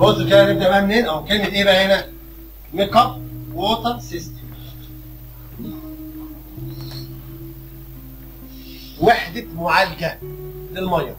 بص كده نبدا بقى منين او كلمه ايه بقى هنا ميك اب ووتر سيستم وحده معالجه للميه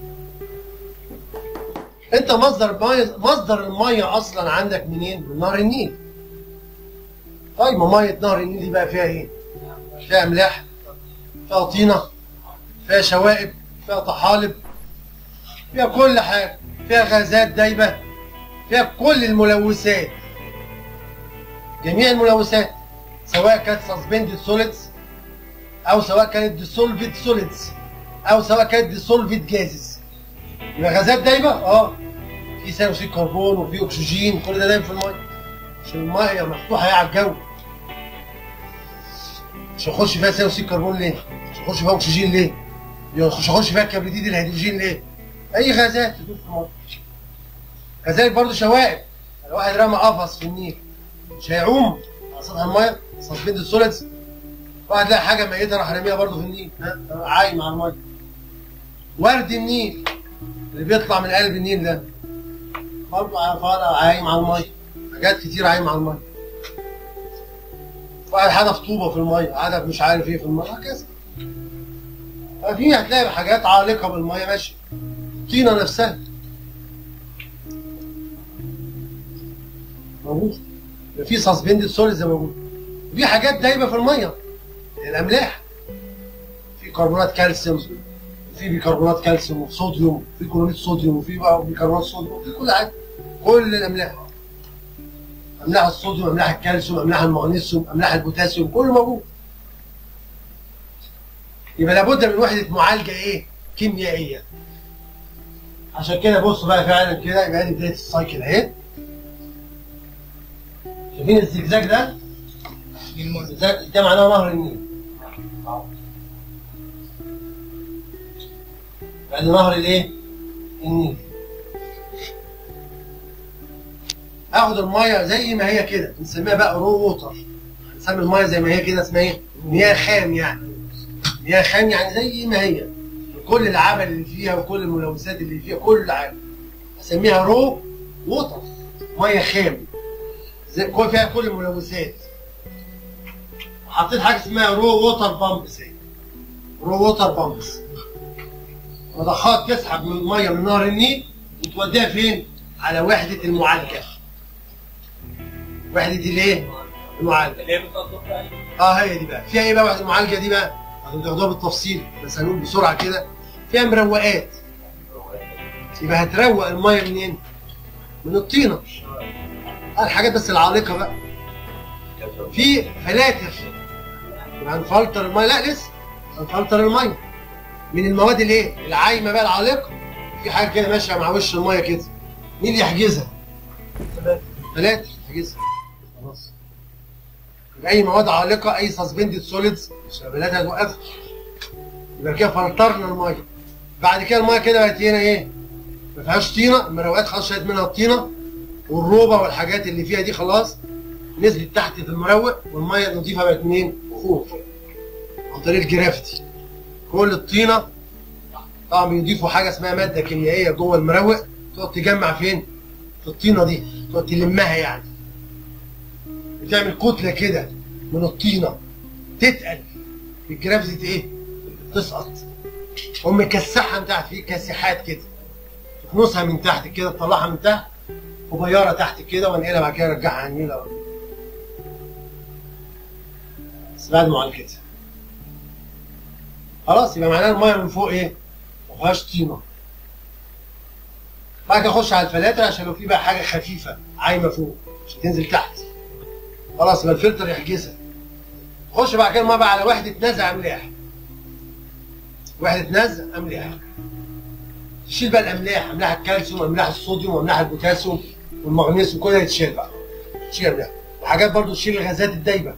انت مصدر الميه مصدر الميه اصلا عندك منين من نهر النيل طيب ما ميه نهر النيل دي بقى فيها ايه فيها املاح فيها طينه فيها شوائب فيها طحالب فيها كل حاجه فيها غازات دايبه فيها كل الملوثات جميع الملوثات سواء كانت سسبندد سوليدز او سواء كانت ديسولفد سوليدز او سواء كانت ديسولفد جازز يبقى غازات دايبه اه في ثاني اكسيد كربون وفي اكسجين كل ده دايب في الميه عشان الميه مفتوحه هي على الجو مش هيخش فيها ثاني اكسيد كربون ليه؟ مش هيخش فيها اكسجين ليه؟ مش هيخش فيها كبريتيد الهيدروجين ليه؟ اي غازات تدوب في الميه كذلك برضه شوائب لو واحد رمى قفص في النيل مش هيعوم على سطح الميه سسبند سوليدز واحد لقى حاجه ميته راح راميها برضه في النيل ها عايم على الميه ورد النيل اللي بيطلع من قلب النيل ده برضه طالع عايم على الميه حاجات كتير عايم على الميه واحد حدف طوبه في الميه حدف مش عارف ايه في الميه هكذا ففي هتلاقي حاجات عالقه بالميه ماشيه الطينه نفسها موجود في سسبندد سوليدز موجود في حاجات دايبه في الميه الاملاح في كربونات كالسيوم في بيكربونات كالسيوم وفي صوديوم في كلوريد صوديوم وفي بقى بيكربونات صوديوم في كل حاجه كل الاملاح املاح الصوديوم املاح الكالسيوم املاح المغنيسيوم املاح البوتاسيوم كله موجود يبقى لابد من وحده معالجه ايه كيميائيه عشان كده بصوا بقى فعلا كده يبقى دي بدايه السايكل اهي شايفين الزجزاج ده؟ الزجزاج ده معناه نهر النيل أهو. بعد نهر الايه؟ النيل اخد الميه زي ما هي كده بنسميها بقى رو ووتر نسمي الميه زي ما هي كده اسمها ايه؟ مياه خام يعني مياه خام يعني زي ما هي كل العمل اللي فيها وكل الملوثات اللي فيها كل حاجه اسميها رو ووتر ميه خام زي كل فيها كل الملوثات حطيت حاجه اسمها رو ووتر بامبس اهي رو ووتر بامبس مضخات تسحب من الميه من نهر النيل وتوديها فين؟ على وحده المعالجه وحده الايه؟ المعالجه اللي هي بتنظف يعني اه هي دي بقى فيها ايه بقى وحده المعالجه دي بقى؟ هتاخدوها بالتفصيل بس هنقول بسرعه كده فيها مروقات يبقى هتروق الميه منين؟ من الطينه آه الحاجات بس العالقه بقى في فلاتر يبقى هنفلتر الميه لا لسه هنفلتر الميه من المواد الايه؟ العايمه بقى العالقه في حاجه كده ماشيه مع وش الميه كده مين اللي يحجزها؟ فلاتر يحجزها خلاص يبقى اي مواد عالقه اي سسبندد سوليدز بلاتها توقفها يبقى كده فلترنا الميه بعد كده الميه كده بقت هنا ايه؟ ما فيهاش طينه المروقات خلاص شالت منها الطينه والروبه والحاجات اللي فيها دي خلاص نزلت تحت في المروق والميه النظيفه بقت منين؟ فوق عن طريق الجرافيتي كل الطينه طبعا بيضيفوا حاجه اسمها ماده كيميائيه جوه المروق تقعد تجمع فين؟ في الطينه دي تقعد تلمها يعني بتعمل كتله كده من الطينه تتقل الجرافيتي ايه؟ تسقط قوم مكسحها من تحت في كاسحات كده تكنسها من تحت كده تطلعها من تحت وبياره تحت كده وانقلها بعد كده ارجعها على النيل أو- بس بعد معالجتها خلاص يبقى معناها الميه من فوق ايه؟ ما فيهاش طينه بعد كده اخش على الفلاتر عشان لو في بقى حاجه خفيفه عايمه فوق مش هتنزل تحت خلاص يبقى الفلتر يحجزها خش بعد كده الميه بقى على وحده نزع املاح وحده نزع املاح تشيل بقى الاملاح املاح الكالسيوم املاح الصوديوم املاح البوتاسيوم والمغنيسيوم كل ده يتشال بقى تشيل املاح وحاجات برضو تشيل الغازات الدايبه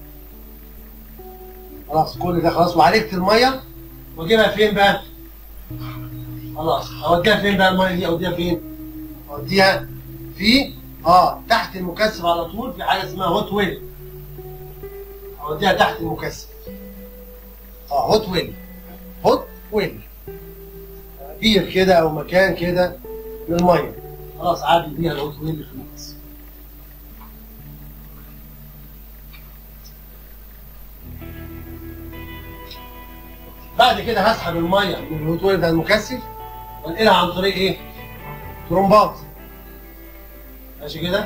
خلاص كل ده خلاص وعالجت الميه واجيبها فين بقى؟ خلاص اوديها فين بقى الميه دي اوديها فين؟ اوديها في اه تحت المكثف على طول في حاجه اسمها هوت ويل اوديها تحت المكثف اه هوت ويل هوت ويل بير كده او مكان كده للميه خلاص عادي بيها الهوت ويل خلاص بعد كده هسحب الميه من الهوت ويل بتاع المكثف وانقلها عن طريق ايه؟ ترومبات ماشي كده؟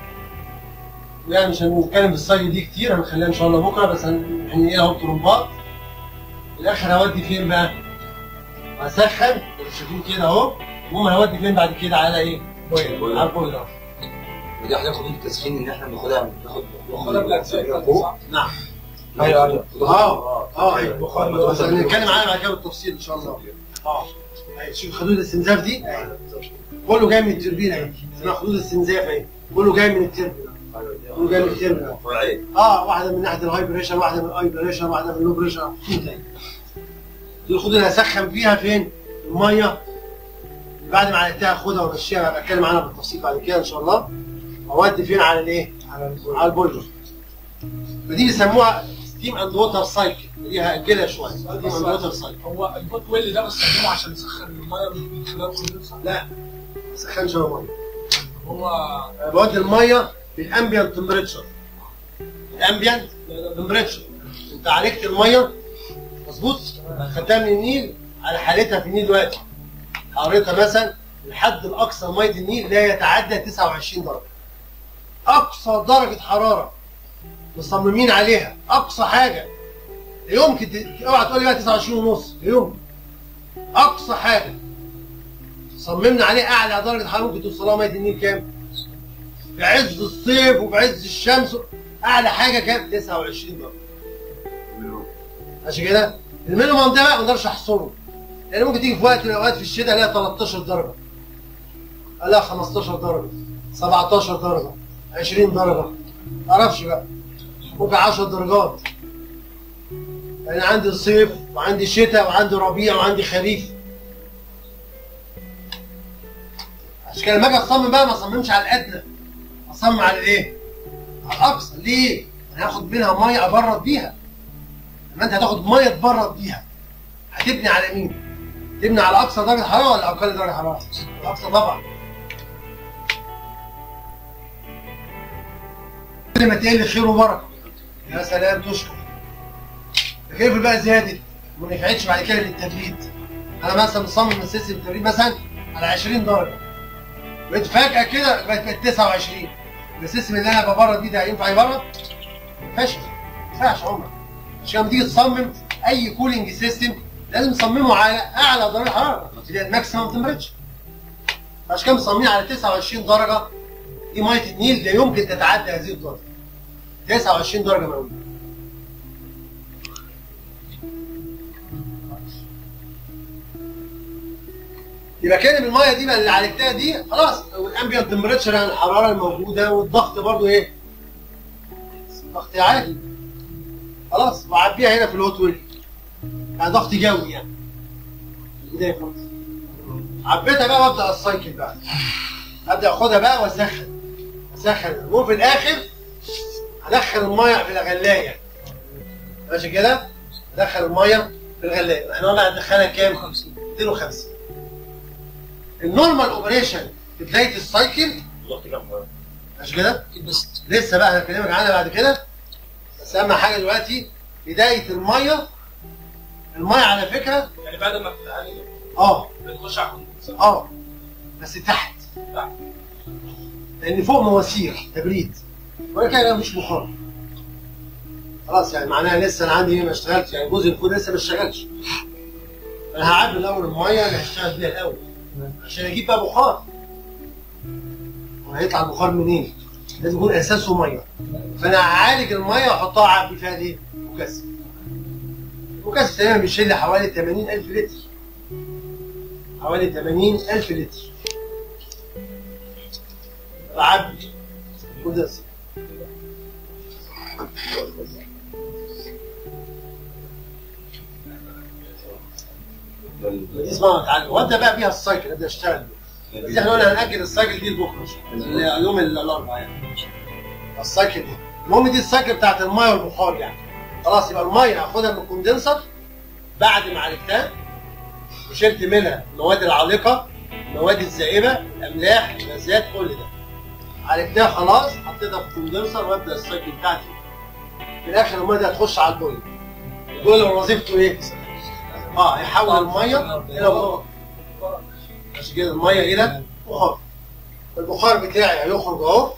يعني مش هنتكلم بالصيد دي كتير هنخليها ان شاء الله بكره بس هننقلها اهو بترومبات في الاخر هودي فين بقى؟ هسخن اللي شايفين كده اهو المهم هودي فين بعد كده على ايه؟ بويلر. على البويلر ودي احنا خطوط التسخين اللي احنا بناخدها بناخد بناخدها بالاجزاء فوق نعم ايوه ايوه اه اه أيوة. ايوه بس هنتكلم عنها بعد كده بالتفصيل ان شاء الله اه أيوة، شوف خدود الاستنزاف دي كله جاي من التوربينه اهي اسمها خدود الاستنزاف اهي كله جاي من التربينه كله جاي من التربينه فرعيه اه واحده من ناحيه الهاي بريشر واحده من الاي بريشر واحده من اللو بريشر دي الخدود اللي هسخن فيها فين؟ الميه بعد ما عرفتها اخدها وامشيها أبقى اتكلم عنها بالتفصيل بعد كده ان شاء الله اودي فين على الايه؟ على البولجر فدي بيسموها ستيم اند ووتر سايكل دي هاجلها شويه ستيم اند ووتر سايكل هو الهوت ويل ده بستخدمه عشان يسخن الميه من خلال الكوندنسر لا ما سخنش هو ميه هو أنا بودي الميه بالامبيانت تمبريتشر الامبيانت تمبريتشر انت عالجت الميه مظبوط خدتها من النيل على حالتها في النيل دلوقتي حرارتها مثلا الحد الاقصى ميه النيل لا يتعدى 29 درجه اقصى درجه حراره مصممين عليها اقصى حاجه لا يمكن ت- اوعى تقول لي بقى 29 ونص لا يمكن اقصى حاجه صممنا عليه اعلى درجه حراره ممكن توصلها ميه النيل كام؟ في عز الصيف وفي عز الشمس اعلى حاجه كام؟ 29 درجه عشان كده المينيمم ده بقى ما اقدرش احصره لان ممكن تيجي في وقت من الاوقات في الشتاء الاقي 13 درجه الاقي 15 درجه 17 درجه 20 درجه ما اعرفش بقى ممكن 10 درجات انا عندي صيف وعندي شتاء وعندي ربيع وعندي خريف عشان كده لما اجي اصمم بقى ما اصممش على الادنى اصمم على الايه؟ على الاقصى ليه؟ انا هاخد منها ميه ابرد بيها لما انت هتاخد ميه تبرد بيها هتبني على مين؟ تبني على اقصى درجه حراره ولا اقل درجه حراره؟ اقصى طبعا كل ما تقل خير وبركه يا سلام تشكر الخير بقى زادت وما نفعتش بعد كده للتبريد انا مثلا مصمم سيستم التبريد مثلا على 20 درجه بقيت فجاه كده بقت بقت 29 السيستم اللي انا ببرد بيه ده ينفع يبرد؟ فشل ما ينفعش عمرك عشان لما تيجي تصمم اي كولينج سيستم لازم تصممه على اعلى درجه حراره اللي هي الماكسيمم تمبريتشر عشان كده مصممين على 29 درجه دي ميه النيل لا يمكن تتعدى هذه الدرجه 29 درجه مئويه يبقى كده الميه دي بقى اللي عالجتها دي خلاص والامبيانت تمبريتشر يعني الحراره الموجوده والضغط برضو ايه؟ ضغط عالي خلاص وعبيها هنا في الهوت ويل يعني ضغط جوي يعني في البدايه خالص عبيتها بقى وابدا السايكل بقى ابدا اخدها بقى واسخن اسخن وفي الاخر ادخل الميه في الغلايه ماشي كده؟ ادخل الميه في الغلايه احنا قلنا هندخلها كام؟ 250 النورمال اوبريشن في بدايه السايكل ماشي كده؟ بس لسه بقى هكلمك عنها بعد كده بس اهم حاجه دلوقتي بدايه الميه الميه على فكره يعني بعد ما بتتعالج اه بتخش على الكوندنسر اه بس تحت تحت. لان فوق مواسير تبريد وانا كده مش بخار خلاص يعني معناها لسه انا عندي ما اشتغلتش يعني جزء الكود لسه ما اشتغلش انا هعبي الاول الميه اللي هشتغل بيها الاول عشان اجيب بقى بخار وهيطلع البخار منين؟ لازم يكون اساسه ميه فانا هعالج الميه واحطها اعبي فيها ايه؟ مكثف المكثف تقريبا بيشيل لي حوالي 80000 لتر حوالي 80000 لتر بعبي مكثف دي اسمها تعالى وابدا بقى بيها السايكل ابدا اشتغل بيها. بس احنا قلنا هنأجل السايكل دي لبكره اللي هي يوم ال- الاربعاء يعني السايكل دي المهم دي السايكل بتاعت الميه والبخار يعني خلاص يبقى الميه هاخدها من الكوندنسر بعد ما عالجتها وشلت منها المواد العالقه المواد الزائبه الاملاح الغازات كل ده عالجتها خلاص حطيتها في الكوندنسر وابدا السايكل بتاعتي في الاخر الميه دي هتخش على البويلر البويلر وظيفته ايه؟ اه يحول الميه الى بخار عشان كده الميه الى بخار البخار بتاعي هيخرج اهو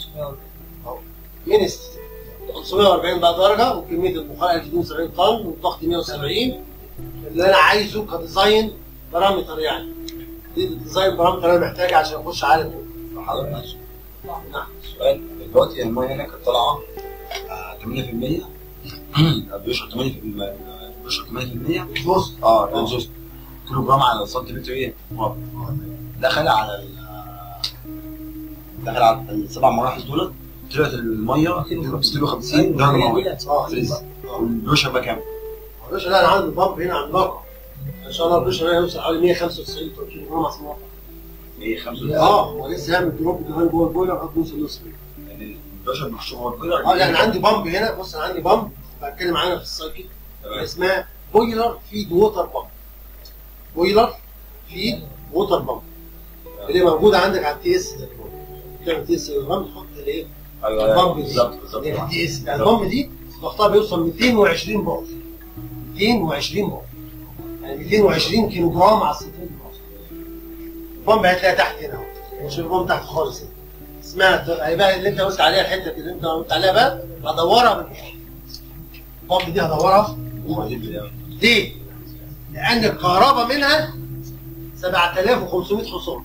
من 540 بقى درجه وكميه البخار 1270 طن والضغط 170 اللي انا عايزه كديزاين بارامتر يعني دي الديزاين بارامتر انا محتاجه عشان اخش عالم حضرتك ماشي نعم سؤال دلوقتي الميه هنا كانت طالعه آه، 8% بيشرب 8% بيشرب 8% بص اه ده جزء كيلو جرام على سنتيمتر ايه؟ مربع دخل على ال دخل على السبع مراحل دول طلعت الميه 250 درجه مئويه اه فريز والبريشر بقى كام؟ يا باشا لا انا عندي بامب هنا عملاقه ان شاء الله البريشر هنا يوصل حوالي 195 كيلو جرام عشان أوقف. 195 اه هو لسه هيعمل دروب كمان جوه البويلر لغايه ما يوصل نص يعني البريشر محشور هو الكولر اه لا انا عندي بامب هنا بص انا عندي بامب بتكلم عنها في السايكل تمام اسمها بويلر فيد ووتر بامب بويلر فيد ووتر بامب اللي موجوده عندك على التي اس ده تعمل تي اس البامب تحط الايه ايوه البامب دي بالظبط بالظبط اللي هي التي اس البامب دي ضغطها بيوصل 220 بار 220 بار يعني 220 كيلو جرام على السنتيمتر ونص البامب هتلاقيها تحت هنا اهو مش البامب تحت خالص هنا اسمها هي بقى اللي انت قلت عليها الحته اللي انت قلت عليها بقى هدورها بالمخ البامب دي هدورها ليه؟ لأن الكهرباء منها 7500 حصان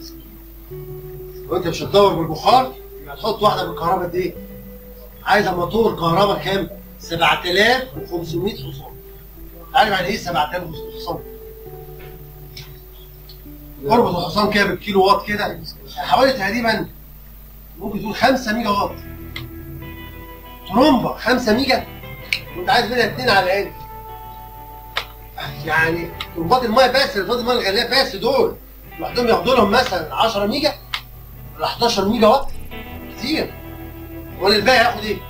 وانت مش هتدور بالبخار يبقى تحط واحده بالكهرباء قد ايه؟ عايزه موتور كهرباء كام؟ 7500 حصان عارف يعني ايه 7500 حصان؟ اربط الحصان كده بالكيلو واط كده حوالي تقريبا ممكن تقول 5 ميجا واط ترومبا 5 ميجا وانت عايز منها اتنين على العين يعني ترمبات الميه بس ترمبات الميه الغاليه بس دول لوحدهم ياخدوا لهم مثلا 10 ميجا ولا 11 ميجا واط كتير ولا الباقي هياخد ايه؟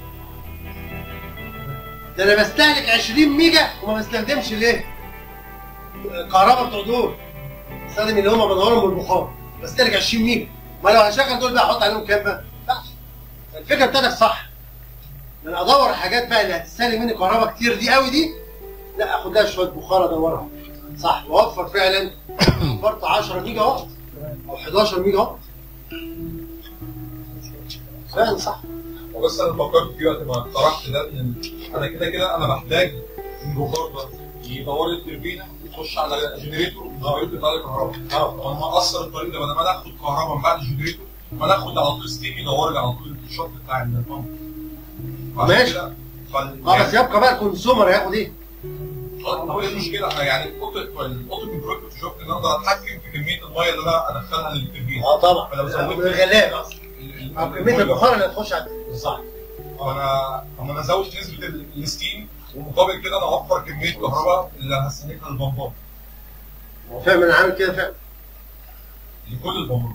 ده انا بستهلك 20 ميجا وما بستخدمش الايه؟ الكهرباء بتوع دول بستخدم اللي هم بدورهم بالبخار بستهلك 20 ميجا ما لو هشغل دول بقى احط عليهم كام بقى؟ لا الفكره بتاعتك صح انا ادور الحاجات بقى اللي هتستهلك مني كهرباء كتير دي قوي دي لا اخد لها شويه بخار ادورها صح واوفر فعلا وفرت 10 ميجا واط او 11 ميجا واط فعلا صح وبس انا فكرت فيه وقت ما اقترحت ده ان انا كده كده انا بحتاج البخار ده يدور لي التربينه يخش على جنريتور يدور لي يطلع لي كهرباء اه انا اقصر الطريق ده بدل ما انا اخد كهرباء من بعد الجنريتور ما انا اخد على طول ستيم يدور لي على طول الشط بتاع البامب وعشان ماشي. كده فال- اه بس يبقى بقى الكونسيومر هياخد ايه؟ هو ايه المشكله أنا يعني الاوتو الاوتو كنترول كنت شفت ان اقدر اتحكم في كميه الميه اللي انا ادخلها للتربينه اه طبعا فلو زودت- من الغلاف اصلا ال- ال- او كميه البخار اللي هتخش على التلفزيون. صح فانا اما انا ازود نسبه ال- الستيم ومقابل كده انا اوفر كميه كهرباء اللي هستهلكها للبمبات هو فعلا انا عامل كده فعلا لكل البمبات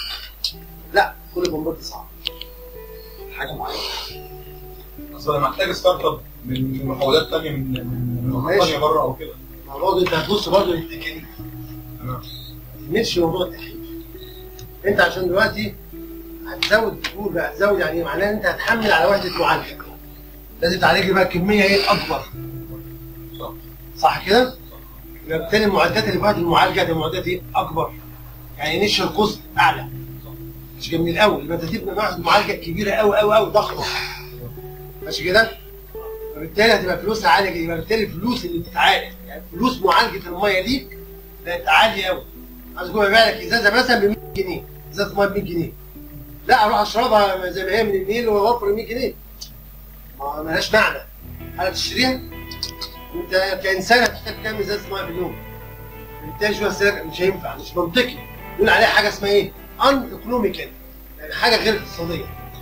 لا كل البومبات صعب حاجه معينه اصل انا محتاج ستارت اب من من محاولات ثانيه من من من محطات ماشي. ثانيه بره او كده ما هو برضه انت هتبص برضه للتكاليف تمام ما تهملش موضوع التكليف انت عشان دلوقتي هتزود بتقول بقى هتزود يعني ايه؟ معناه ان انت هتحمل على وحده معالجه لازم تعالج لي بقى كميه ايه اكبر صح صح كده؟ يبقى بالتالي المعدات اللي بعد المعالجه دي معدات ايه اكبر يعني نشر كوست اعلى مش من الاول يبقى انت تبني واحد معالجه كبيره قوي قوي قوي ضخمه ماشي كده؟ فبالتالي هتبقى فلوسها عاليه جدا يبقى بالتالي الفلوس اللي بتتعالج يعني فلوس معالجه الميه ليك بقت عاليه قوي عايز اقول بيبيع لك ازازه مثلا ب 100 جنيه ازازه ميه ب 100 جنيه لا اروح اشربها زي ما هي من النيل واوفر 100 جنيه ما ملهاش معنى انا تشتريها انت كانسان هتحتاج كام ازازه ميه في اليوم بالتالي شو هسألك مش هينفع مش منطقي يقول عليها حاجه اسمها ايه؟ ان ايكونوميكال يعني حاجه غير اقتصاديه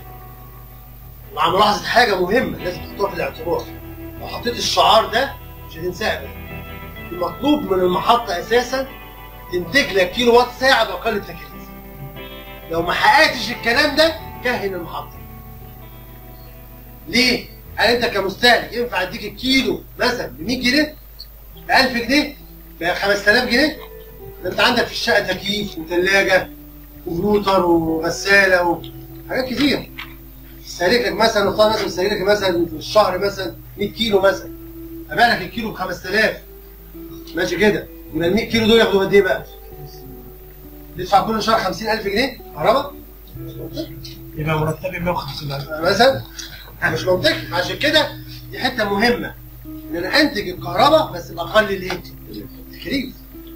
مع ملاحظه حاجه مهمه لازم تحطها في الاعتبار لو حطيت الشعار ده مش هتنساه ابدا المطلوب من المحطه اساسا تنتج لك كيلو وات ساعه باقل التكاليف لو ما حققتش الكلام ده كهن المحطه ليه؟ هل انت كمستهلك ينفع اديك الكيلو مثلا ب 100 جنيه ب 1000 جنيه ب 5000 جنيه ده انت عندك في الشقه تكييف وثلاجه وكمبيوتر وغساله وحاجات كتير استهلك لك مثلا نفترض مثلا استهلك لك مثلا في الشهر مثلا 100 كيلو مثلا ابيع لك الكيلو ب 5000 ماشي كده يبقى ال 100 كيلو دول ياخدوا قد ايه بقى؟ تدفع كل شهر 50000 جنيه كهرباء يبقى مرتبي 150000 مثلا مش منطقي عشان كده دي حته مهمه ان انا انتج الكهرباء بس باقل الايه؟ التكليف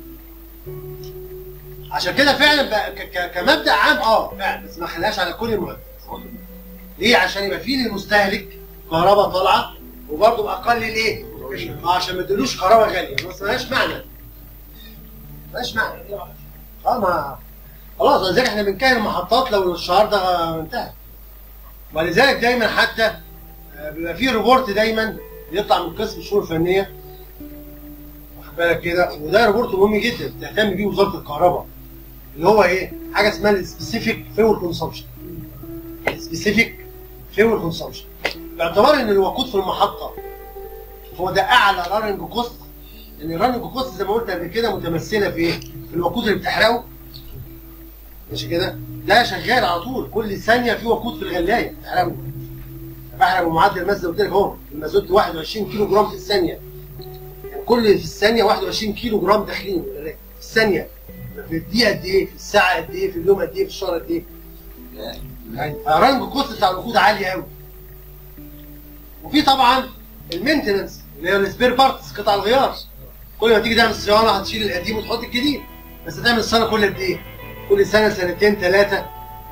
عشان كده فعلا بقى ك- ك- كمبدا عام اه فعلا بس ما خليهاش على كل المعدات ليه؟ عشان يبقى فيه للمستهلك كهرباء طالعه وبرضه باقل الايه؟ آه، عشان ما ادلوش كهرباء غاليه بس ملهاش معنى ملهاش معنى اه ما خلاص ولذلك احنا بنكاين المحطات لو الشهر ده انتهى ولذلك دايما حتى آه، بيبقى فيه ريبورت دايما بيطلع من قسم الشؤون الفنيه واخد بالك كده وده ريبورت مهم جدا تهتم بيه وزاره الكهرباء اللي هو ايه؟ حاجه اسمها السبيسيفيك فيول كونسومشن سبيسيفيك فيول كونسومشن باعتبار ان الوقود في المحطه هو ده اعلى راننج كوست لان الراننج كوست زي ما قلت قبل كده متمثله في ايه؟ في الوقود اللي بتحرقه ماشي كده؟ ده شغال على طول كل ثانيه في وقود في الغلايه بتحرقه بحرق بمعدل مثلا قلت لك اهو المازوت 21 كيلو جرام في الثانيه يعني كل في الثانيه 21 كيلو جرام داخلين في الثانيه في الدقيقه قد ايه؟ في الساعه قد ايه؟ في اليوم قد ايه؟ في الشهر قد ايه؟ رانج الكوست بتاع الوقود عالي قوي وفي طبعا المينتننس اللي هي السبير بارتس قطع الغيار كل ما تيجي تعمل صيانه هتشيل القديم وتحط الجديد بس هتعمل الصيانه كل قد ايه؟ كل سنه سنتين ثلاثه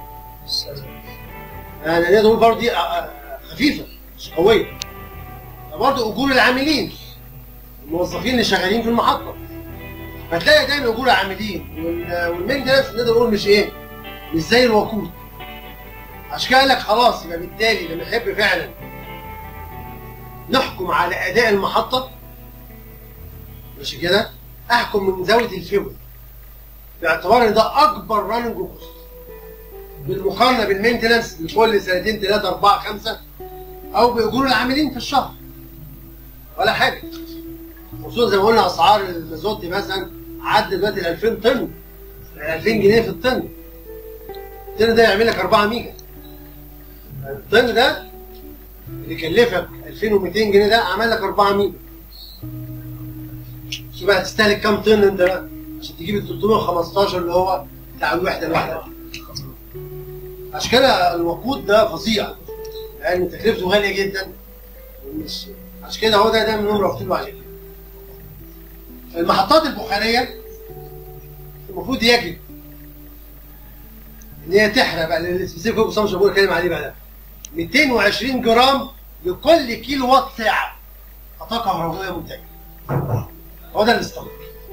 يعني نقدر نقول برضه دي آه، آه، خفيفه مش قويه برضه اجور العاملين الموظفين اللي شغالين في المحطه فتلاقي دايما اجور العاملين وال- والمينتنس نقدر نقول مش ايه؟ مش زي الوقود عشان كده قال لك خلاص يبقى بالتالي لما نحب فعلا نحكم على اداء المحطه ماشي كده احكم من زاويه الفيول باعتبار ان ده اكبر راننج كوست بالمقارنه بالمينتنس لكل سنتين ثلاثه اربعه خمسه او باجور العاملين في الشهر ولا حاجه خصوصا زي ما قلنا اسعار المازوت مثلا عدى دلوقتي ال 2000 طن 2000 جنيه في الطن الطن ده يعمل لك 4 ميجا الطن ده اللي يكلفك 2200 جنيه ده عمل لك 4 ميجا شوف بقى هتستهلك كام طن انت بقى عشان تجيب ال 315 اللي هو بتاع الوحده الواحده عشان كده الوقود ده فظيع لان تكلفته غاليه جدا ومش عشان كده هو ده دايما انهم رافضين له عليه المحطات البخاريه المفروض يجب ان هي تحرق بقى السبيسيفيك كونسومشن بقول اتكلم عليه بقى ده 220 جرام لكل كيلو وات ساعه طاقه كهربائيه منتجه هو ده الاستمرار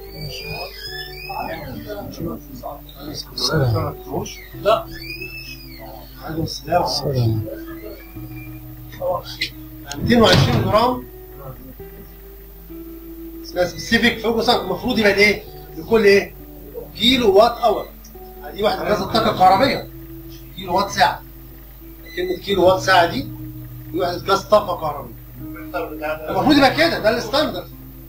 لا عليكم السلام 220 جرام اسمها سبيسيفيك فوكس المفروض يبقى ده ايه؟ لكل ايه؟ كيلو وات اور دي واحده قياس الطاقه الكهربائيه كيلو وات ساعه كلمه كيلو وات ساعه دي دي واحده قياس طاقه كهربائيه المفروض يبقى كده ده الستاندرد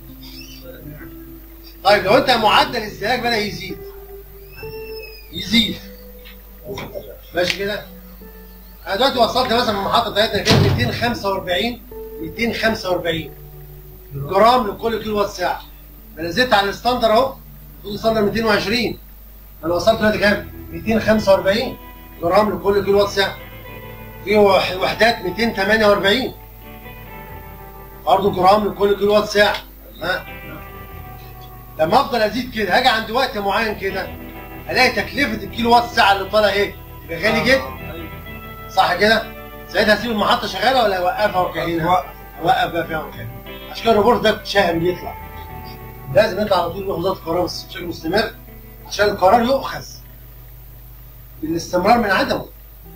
طيب لو انت معدل الاستهلاك بدا يزيد يزيد ماشي كده انا دلوقتي وصلت مثلا من المحطه بتاعتنا كده 245 245 جرام لكل كيلو وات ساعه انا زدت على الستاندر اهو المفروض الستاندر 220 انا وصلت دلوقتي كام 245 جرام لكل كيلو وات ساعه في وح- وحدات 248 برضه جرام لكل كيلو وات ساعه ها لما افضل ازيد كده هاجي عند وقت معين كده الاقي تكلفه الكيلو وات ساعه اللي طالع ايه؟ يبقى غالي جدا صح كده؟ ساعتها اسيب المحطه شغاله ولا اوقفها وكاينها؟ اوقف بقى فيها وكاينها عشان كده الريبورت ده شاهم بيطلع لازم يطلع على طول من وزاره القرار بس بشكل مستمر عشان القرار يؤخذ بالاستمرار من عدمه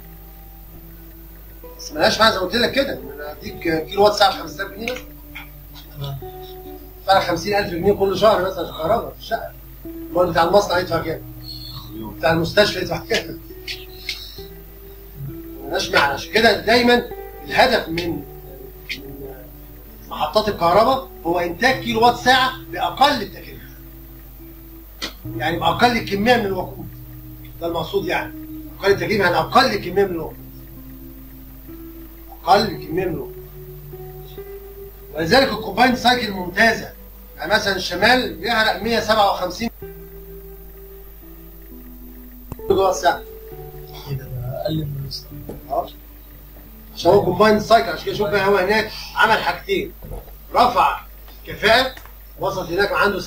بس ملهاش معنى زي ما قلت لك كده ان انا اديك كيلو وات ساعه ب 5000 جنيه مثلا فرق 50000 جنيه كل شهر مثلا في الكهرباء في الشقه امال بتاع المصنع يدفع كام؟ بتاع المستشفى يدفع كام؟ ملهاش معنى عشان كده دايما الهدف من من محطات الكهرباء هو انتاج كيلو وات ساعه باقل التكلفه يعني باقل كميه من الوقود ده المقصود يعني اقل تكليف يعني اقل كميه من الوقود اقل كميه من الوقود ولذلك الكومباين سايكل ممتازه يعني مثلا الشمال بيحرق 157 جوه الساعه كده ده اقل من الوسط عشان هو كومباين سايكل عشان كده شوف بقى هو هناك عمل حاجتين رفع كفاءة وصل هناك عنده 57%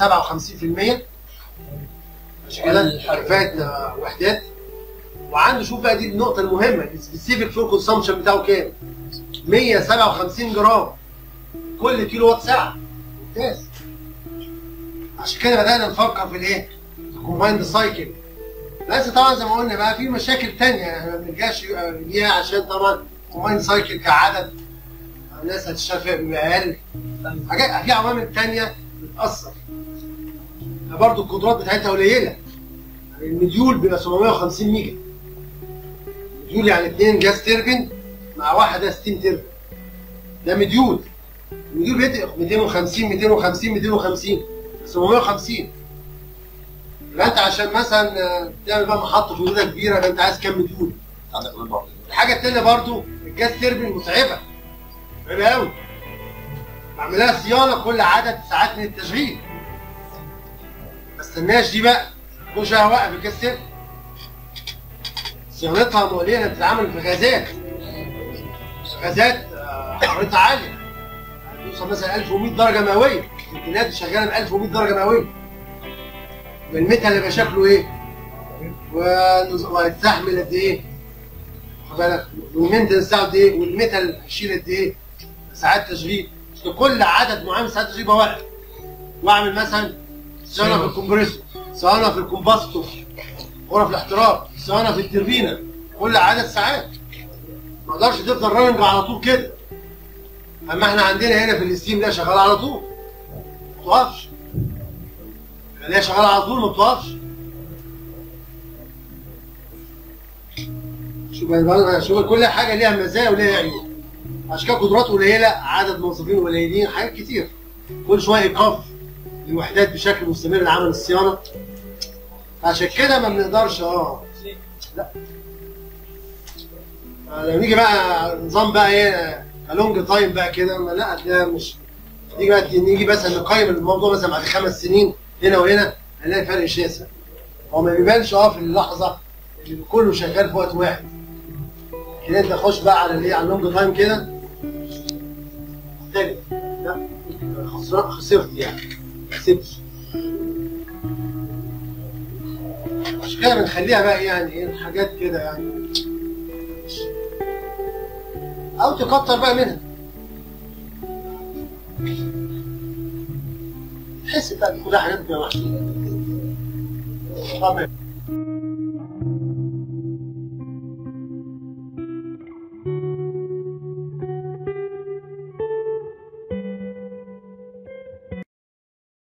عشان كده كفاءة آه، وحدات وعنده شوف بقى دي النقطة المهمة السبيسيفيك فول كونسامشن بتاعه كام؟ 157 جرام كل كيلو وات ساعة ممتاز عشان كده بدأنا نفكر في الايه؟ الكومبايند سايكل بس طبعا زي ما قلنا بقى في مشاكل تانية يعني احنا ما بنرجعش ليها عشان طبعا الكومبايند سايكل كعدد الناس هتشتغل فيها بيبقى اقل حاجات في عوامل تانية بتأثر برضه القدرات بتاعتها قليلة يعني المديول بيبقى 750 ميجا مديول يعني اثنين جاز تيربين مع واحدة ستيم تيربين ده مديول المديول بيدي 250 250 250 750 يبقى انت عشان مثلا آه، تعمل بقى محطة وجودة كبيرة يبقى انت عايز كام مديول عندك ربع الحاجة التانية برضو الجاز تيربين متعبة متعبة قوي بعمل لها صيانة كل عدد ساعات من التشغيل ما استناش دي بقى كل شوية اوقف الجاز تيربين صيانتها مؤلمة بتتعمل في غازات غازات آه، حرارتها عالية توصل مثلا 1100 درجة مئوية الكنات شغالة ب 1100 درجة مئوية والميتال اللي يبقى شكله ايه؟ ونز- وهيستحمل قد ايه؟ واخد بالك والمينتنس بتاعه قد ايه والميتال هيشيل قد ايه ساعات تشغيل كل عدد معين من ساعات تشغيل بوقف واعمل مثلا صيانه في الكمبريسور صيانه في الكومباستور غرف الاحتراق صيانه في التربينه كل عدد ساعات ما اقدرش تفضل راننج على طول كده اما احنا عندنا هنا في الستيم لا شغال على طول ما توقفش لا شغال على طول ما توقفش شوف بقى- شوف كل حاجه ليها مزايا وليها عيوب عشان كده قدرات قليله عدد موظفين قليلين حاجات كتير كل شويه ايقاف الوحدات بشكل مستمر لعمل الصيانه عشان كده ما بنقدرش اه لا آه، لما نيجي بقى نظام بقى ايه لونج تايم بقى كده ما لا ده مش نيجي بقى نيجي مثلا نقيم الموضوع مثلا بعد خمس سنين هنا وهنا هنلاقي فرق شاسع هو ما بيبانش اه في اللحظه اللي كله شغال في وقت واحد كده انت تخش بقى على الايه على اللونج تايم كده تاني لا خسرت خسرت يعني ما كسبتش عشان كده بنخليها بقى يعني ايه حاجات كده يعني او تكتر بقى منها تحس بقى دي كلها حاجات بتبقى محسوبه طبعا